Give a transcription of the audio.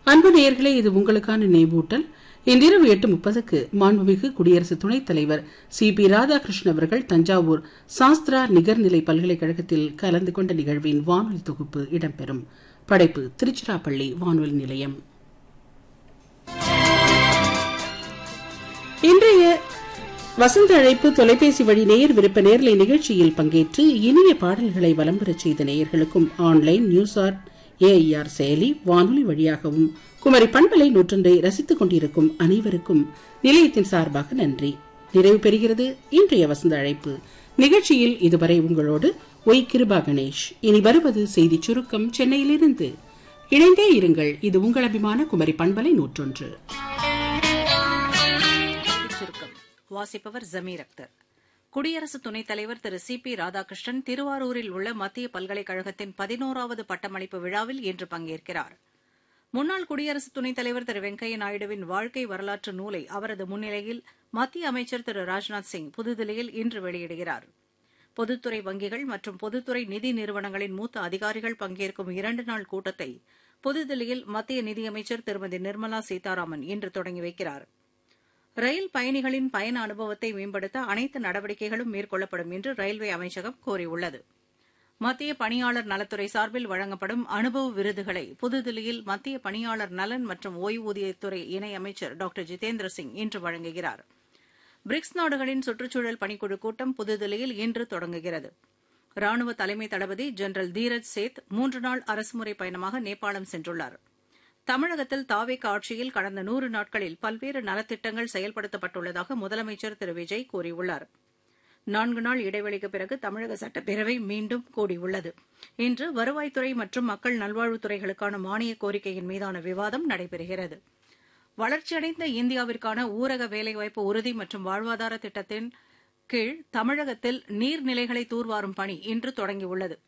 அன்பு நேயர்களே இது உங்களுக்கான நினைவூட்டல் இன்றிரவு எட்டு முப்பதுக்கு மாண்புமிகு குடியரசு துணைத் தலைவர் சி பி ராதாகிருஷ்ணன் அவர்கள் தஞ்சாவூர் சாஸ்திரா நிகர்நிலை பல்கலைக்கழகத்தில் கலந்து கொண்ட நிகழ்வின் வானொலி தொகுப்பு இடம்பெறும் படைப்பு திருச்சிராப்பள்ளி வானொலி நிலையம் இன்றைய வசந்த அழைப்பு தொலைபேசி வழி நேயர் விருப்ப நேர்லை நிகழ்ச்சியில் பங்கேற்று இனிய பாடல்களை வலம் பெறச் செய்த நேயர்களுக்கும் ஆன்லைன் நியூஸ் ஆர் ஏஐஆர் செயலி வானொலி வழியாகவும் குமரி பண்பலை நூற்றொன்றை ரசித்துக் கொண்டிருக்கும் அனைவருக்கும் நிலையத்தின் சார்பாக நன்றி நிறைவு பெறுகிறது இன்றைய வசந்த அழைப்பு நிகழ்ச்சியில் இதுவரை உங்களோடு ஒய் கிருபா கணேஷ் இனி வருவது செய்தி சுருக்கம் சென்னையிலிருந்து இணைந்தே இருங்கள் இது உங்கள் அபிமான குமரி பண்பலை நூற்றொன்று செய்திச் சுருக்கம் வாசிப்பவர் ஜமீர் அக்தர் குடியரசு துணைத் தலைவர் திரு சி பி ராதாகிருஷ்ணன் திருவாரூரில் உள்ள மத்திய பல்கலைக்கழகத்தின் பதினோராவது பட்டமளிப்பு விழாவில் இன்று பங்கேற்கிறார் முன்னாள் குடியரசு துணைத் தலைவர் திரு வெங்கையா நாயுடுவின் வாழ்க்கை வரலாற்று நூலை அவரது முன்னிலையில் மத்திய அமைச்சர் திரு ராஜ்நாத் சிங் புதுதில்லியில் இன்று வெளியிடுகிறார் பொதுத்துறை வங்கிகள் மற்றும் பொதுத்துறை நிதி நிறுவனங்களின் மூத்த அதிகாரிகள் பங்கேற்கும் இரண்டு நாள் கூட்டத்தை புதுதில்லியில் மத்திய நிதியமைச்சர் திருமதி நிர்மலா சீதாராமன் இன்று தொடங்கி வைக்கிறாா் ரயில் பயணிகளின் பயண அனுபவத்தை மேம்படுத்த அனைத்து நடவடிக்கைகளும் மேற்கொள்ளப்படும் என்று ரயில்வே அமைச்சகம் கூறியுள்ளது மத்திய பணியாளர் நலத்துறை சார்பில் வழங்கப்படும் அனுபவ விருதுகளை புதுதில்லியில் மத்திய பணியாளர் நலன் மற்றும் ஓய்வூதியத்துறை இணையமைச்சர் டாக்டர் ஜிதேந்திர சிங் இன்று வழங்குகிறார் பிரிக்ஸ் நாடுகளின் சுற்றுச்சூழல் பணிக்குழு கூட்டம் புதுதில்லியில் இன்று தொடங்குகிறது ராணுவ தலைமை தளபதி ஜெனரல் தீரஜ் சேத் மூன்று நாள் அரசுமுறை பயணமாக நேபாளம் சென்றுள்ளாா் தமிழகத்தில் தாவேக ஆட்சியில் கடந்த நூறு நாட்களில் பல்வேறு நலத்திட்டங்கள் செயல்படுத்தப்பட்டுள்ளதாக முதலமைச்சர் திரு விஜய் கூறியுள்ளார் நான்கு நாள் இடைவெளிக்கு பிறகு தமிழக சட்டப்பேரவை மீண்டும் கூடியுள்ளது இன்று வருவாய்த்துறை மற்றும் மக்கள் நல்வாழ்வுத்துறைகளுக்கான மானிய கோரிக்கையின் மீதான விவாதம் நடைபெறுகிறது வளர்ச்சியடைந்த இந்தியாவிற்கான ஊரக வேலைவாய்ப்பு உறுதி மற்றும் வாழ்வாதார திட்டத்தின் கீழ் தமிழகத்தில் நீர்நிலைகளை தூர்வாரும் பணி இன்று தொடங்கியுள்ளது